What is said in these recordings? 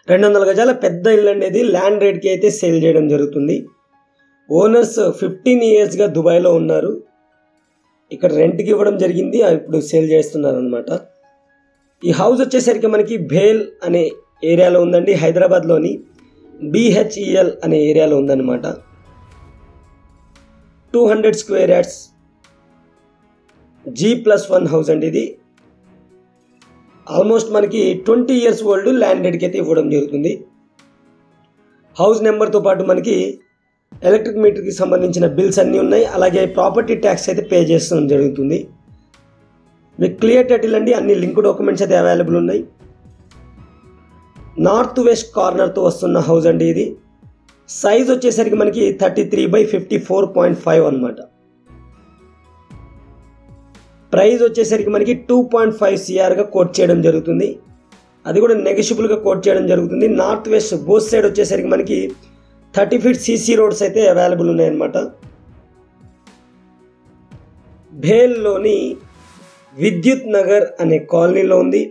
రెండు వందల గజాల పెద్ద ఇల్లు అనేది ల్యాండ్ రేట్కి అయితే సేల్ చేయడం జరుగుతుంది ఓనర్స్ ఫిఫ్టీన్ ఇయర్స్గా దుబాయ్లో ఉన్నారు ఇక్కడ రెంట్కి ఇవ్వడం జరిగింది ఇప్పుడు సేల్ చేస్తున్నారు అనమాట ఈ హౌస్ వచ్చేసరికి మనకి భేల్ అనే ఏరియాలో ఉందండి హైదరాబాద్లోని బిహెచ్ఈఎల్ అనే ఏరియాలో ఉందన్నమాట two hundred square yards G plus one house అండి ఇది ఆల్మోస్ట్ మనకి ట్వంటీ ఇయర్స్ ఓల్డ్ ల్యాండ్ రేట్కి అయితే ఇవ్వడం జరుగుతుంది హౌస్ నెంబర్తో పాటు మనకి ఎలక్ట్రిక్ మీటర్కి సంబంధించిన బిల్స్ అన్నీ ఉన్నాయి అలాగే ప్రాపర్టీ ట్యాక్స్ అయితే పే చేస్తడం జరుగుతుంది మీకు క్లియర్ టైటిల్ అండి అన్ని లింక్ డాక్యుమెంట్స్ అయితే అవైలబుల్ ఉన్నాయి నార్త్ వెస్ట్ కార్నర్తో వస్తున్న హౌస్ అండి ఇది సైజ్ వచ్చేసరికి మనకి thirty three by fifty four point five అనమాట ప్రైస్ వచ్చేసరికి మనకి టూ పాయింట్ ఫైవ్ సిఆర్గా కోట్ చేయడం జరుగుతుంది అది కూడా నెగషిబుల్గా కోట్ చేయడం జరుగుతుంది నార్త్ వెస్ట్ బోత్ సైడ్ వచ్చేసరికి మనకి థర్టీ ఫీట్ సీసీ రోడ్స్ అయితే అవైలబుల్ ఉన్నాయన్నమాట భేల్లోని విద్యుత్ నగర్ అనే కాలనీలో ఉంది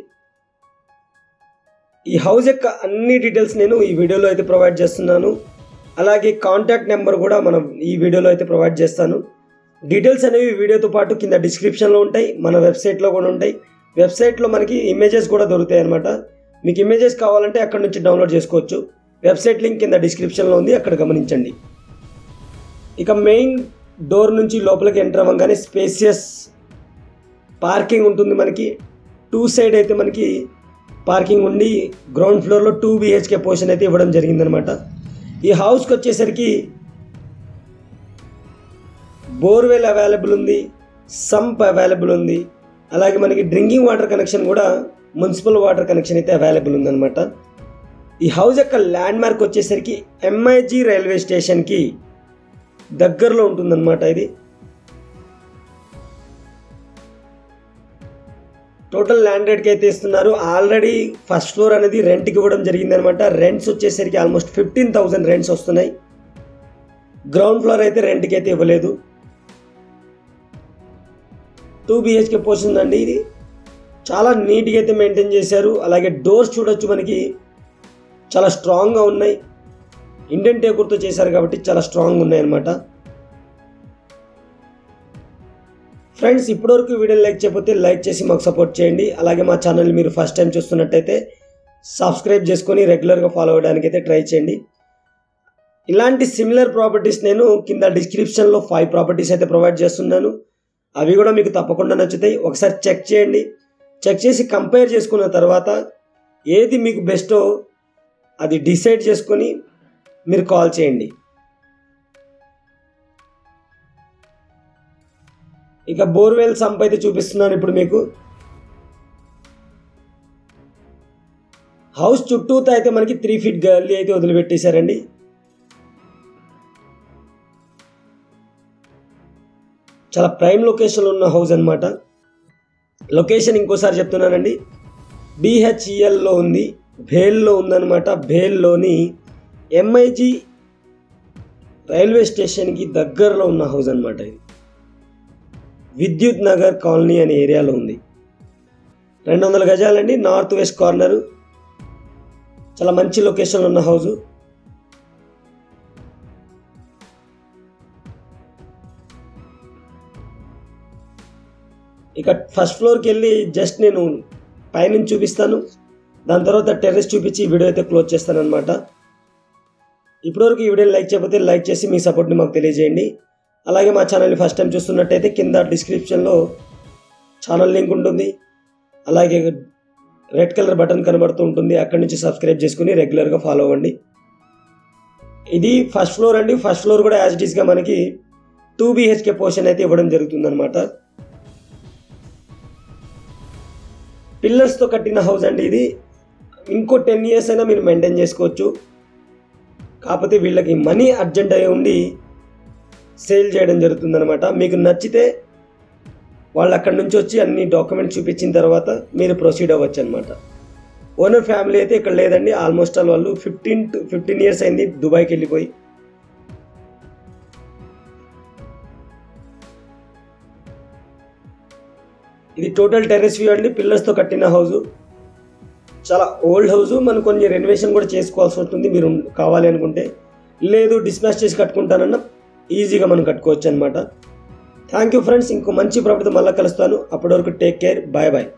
ఈ హౌస్ యొక్క అన్ని డీటెయిల్స్ నేను ఈ వీడియోలో అయితే ప్రొవైడ్ చేస్తున్నాను అలాగే కాంటాక్ట్ నెంబర్ కూడా మనం ఈ వీడియోలో అయితే ప్రొవైడ్ చేస్తాను డీటెయిల్స్ అనేవి వీడియోతో పాటు కింద డిస్క్రిప్షన్లో ఉంటాయి మన వెబ్సైట్లో కూడా ఉంటాయి వెబ్సైట్లో మనకి ఇమేజెస్ కూడా దొరుకుతాయి అనమాట మీకు ఇమేజెస్ కావాలంటే అక్కడ నుంచి డౌన్లోడ్ చేసుకోవచ్చు వెబ్సైట్ లింక్ కింద డిస్క్రిప్షన్లో ఉంది అక్కడ గమనించండి ఇక మెయిన్ డోర్ నుంచి లోపలికి ఎంటర్ అవ్వగానే స్పేసియస్ పార్కింగ్ ఉంటుంది మనకి టూ సైడ్ అయితే మనకి పార్కింగ్ ఉండి గ్రౌండ్ ఫ్లోర్లో టూ బిహెచ్కే పోర్షన్ అయితే ఇవ్వడం జరిగిందనమాట ఈ హౌస్కి వచ్చేసరికి బోర్వెల్ అవైలబుల్ ఉంది సంప్ అవైలబుల్ ఉంది అలాగే మనకి డ్రింకింగ్ వాటర్ కనెక్షన్ కూడా మున్సిపల్ వాటర్ కనెక్షన్ అయితే అవైలబుల్ ఉందన్నమాట ఈ హౌస్ యొక్క ల్యాండ్ మార్క్ వచ్చేసరికి ఎంఐజీ రైల్వే స్టేషన్కి దగ్గరలో ఉంటుందన్నమాట ఇది టోటల్ ల్యాండ్ రేట్కి అయితే ఇస్తున్నారు ఆల్రెడీ ఫస్ట్ ఫ్లోర్ అనేది రెంట్కి ఇవ్వడం జరిగిందనమాట రెంట్స్ వచ్చేసరికి ఆల్మోస్ట్ ఫిఫ్టీన్ థౌసండ్ రెంట్స్ వస్తున్నాయి గ్రౌండ్ ఫ్లోర్ అయితే రెంట్కి అయితే ఇవ్వలేదు టూ బిహెచ్కే పోర్షన్ అండి ఇది చాలా నీట్గా అయితే మెయింటైన్ చేశారు అలాగే డోర్స్ చూడొచ్చు మనకి చాలా స్ట్రాంగ్గా ఉన్నాయి ఇండియన్ టేకుర్తో చేశారు కాబట్టి చాలా స్ట్రాంగ్ ఉన్నాయి అనమాట ఫ్రెండ్స్ ఇప్పటివరకు వీడియో లైక్ చేయకపోతే లైక్ చేసి మాకు సపోర్ట్ చేయండి అలాగే మా ఛానల్ మీరు ఫస్ట్ టైం చూస్తున్నట్టయితే సబ్స్క్రైబ్ చేసుకొని రెగ్యులర్గా ఫాలో అవ్వడానికి అయితే ట్రై చేయండి ఇలాంటి సిమిలర్ ప్రాపర్టీస్ నేను కింద డిస్క్రిప్షన్లో ఫైవ్ ప్రాపర్టీస్ అయితే ప్రొవైడ్ చేస్తున్నాను అవి కూడా మీకు తప్పకుండా నచ్చుతాయి ఒకసారి చెక్ చేయండి చెక్ చేసి కంపేర్ చేసుకున్న తర్వాత ఏది మీకు బెస్టో అది డిసైడ్ చేసుకొని మీరు కాల్ చేయండి ఇక బోర్వెల్ సంప్ అయితే చూపిస్తున్నాను ఇప్పుడు మీకు హౌస్ చుట్టూతో అయితే మనకి త్రీ ఫీట్ గల్లీ అయితే వదిలిపెట్టేశారండి చాలా ప్రైమ్ లొకేషన్లో ఉన్న హౌస్ అనమాట లొకేషన్ ఇంకోసారి చెప్తున్నానండి బిహెచ్ఈఎల్లో ఉంది భేల్లో ఉందన్నమాట భేల్లోని ఎంఐజీ రైల్వే స్టేషన్కి దగ్గరలో ఉన్న హౌస్ అనమాట ఇది విద్యుత్ నగర్ కాలనీ అనే ఏరియాలో ఉంది రెండు వందల గజాలండి నార్త్ వెస్ట్ కార్నరు చాలా మంచి లొకేషన్లో ఉన్న హౌజు ఇక ఫస్ట్ ఫ్లోర్కి వెళ్ళి జస్ట్ నేను పైనుంచి చూపిస్తాను దాని తర్వాత టెర్రస్ చూపించి ఈ వీడియో అయితే క్లోజ్ చేస్తాను అనమాట ఇప్పటివరకు ఈ వీడియోని లైక్ చేయకపోతే లైక్ చేసి మీ సపోర్ట్ని మాకు తెలియజేయండి అలాగే మా ఛానల్ని ఫస్ట్ టైం చూస్తున్నట్టయితే కింద డిస్క్రిప్షన్లో ఛానల్ లింక్ ఉంటుంది అలాగే రెడ్ కలర్ బటన్ కనబడుతూ ఉంటుంది అక్కడి నుంచి సబ్స్క్రైబ్ చేసుకుని రెగ్యులర్గా ఫాలో అవ్వండి ఇది ఫస్ట్ ఫ్లోర్ అండి ఫస్ట్ ఫ్లోర్ కూడా యాజ్ ఇట్ ఈస్గా మనకి టూ బీహెచ్కే పోర్షన్ అయితే ఇవ్వడం జరుగుతుందన్నమాట పిల్లర్స్తో కట్టిన హౌస్ అండి ఇది ఇంకో టెన్ ఇయర్స్ అయినా మీరు మెయింటైన్ చేసుకోవచ్చు కాకపోతే వీళ్ళకి మనీ అర్జెంట్ అయి ఉండి సేల్ చేయడం జరుగుతుందనమాట మీకు నచ్చితే వాళ్ళు అక్కడి నుంచి వచ్చి అన్ని డాక్యుమెంట్స్ చూపించిన తర్వాత మీరు ప్రొసీడ్ అవ్వచ్చు అనమాట ఓనర్ ఫ్యామిలీ అయితే ఇక్కడ లేదండి ఆల్మోస్ట్ ఆల్ వాళ్ళు ఫిఫ్టీన్ టు ఫిఫ్టీన్ ఇయర్స్ అయింది దుబాయ్కి వెళ్ళిపోయి ఇది టోటల్ టెర్రస్ వ్యూ అండి పిల్లర్స్తో కట్టిన హౌస్ చాలా ఓల్డ్ హౌస్ మనం కొన్ని రెనోవేషన్ కూడా చేసుకోవాల్సి ఉంటుంది మీరు కావాలి అనుకుంటే లేదు డిస్మాచ్ చేసి కట్టుకుంటానన్నా ఈజీగా మనం కట్టుకోవచ్చు అనమాట థ్యాంక్ యూ ఫ్రెండ్స్ ఇంకో మంచి ప్రాపర్టీతో మళ్ళీ కలుస్తాను అప్పటి వరకు టేక్ కేర్ బాయ్ బాయ్